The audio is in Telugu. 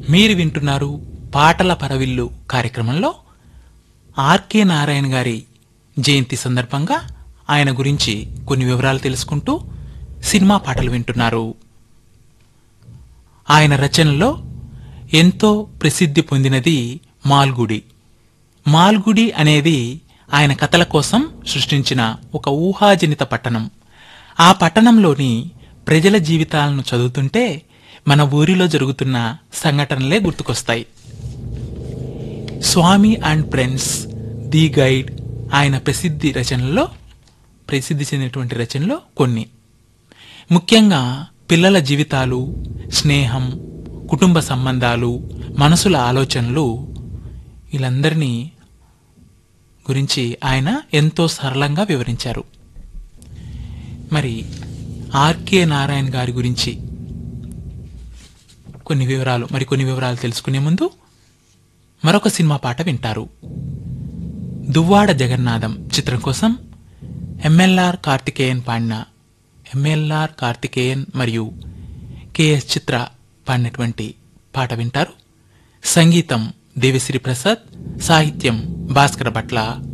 మీరు వింటున్నారు పాటల పరవిల్లు కార్యక్రమంలో ఆర్కే నారాయణ గారి జయంతి సందర్భంగా ఆయన గురించి కొన్ని వివరాలు తెలుసుకుంటూ సినిమా పాటలు వింటున్నారు ఆయన రచనలో ఎంతో ప్రసిద్ధి పొందినది మాల్గుడి మాల్గుడి అనేది ఆయన కథల కోసం సృష్టించిన ఒక ఊహాజనిత పట్టణం ఆ పట్టణంలోని ప్రజల జీవితాలను చదువుతుంటే మన ఊరిలో జరుగుతున్న సంఘటనలే గుర్తుకొస్తాయి Swami and Friends the Guide ఆయన ప్రసిద్ధి రచనల్లో ప్రసిద్ధి చెందినటువంటి రచనలో కొన్ని ముఖ్యంగా పిల్లల జీవితాలు స్నేహం కుటుంబ సంబంధాలు మనసుల ఆలోచనలు వీళ్ళందరినీ గురించి ఆయన ఎంతో సరళంగా వివరించారు మరి ఆర్కే నారాయణ గారి గురించి కొన్ని వివరాలు మరి కొన్ని వివరాలు తెలుసుకునే ముందు మరొక సినిమా పాట వింటారు దువ్వాడ జగన్నాథం చిత్రం కోసం ఎంఎల్ఆర్ కార్తికేయన్ పాడిన ఎంఎల్ఆర్ కార్తికేయన్ మరియు కెఎస్ చిత్ర పాడినటువంటి పాట వింటారు సంగీతం దేవిశ్రీ ప్రసాద్ సాహిత్యం భాస్కర భట్ల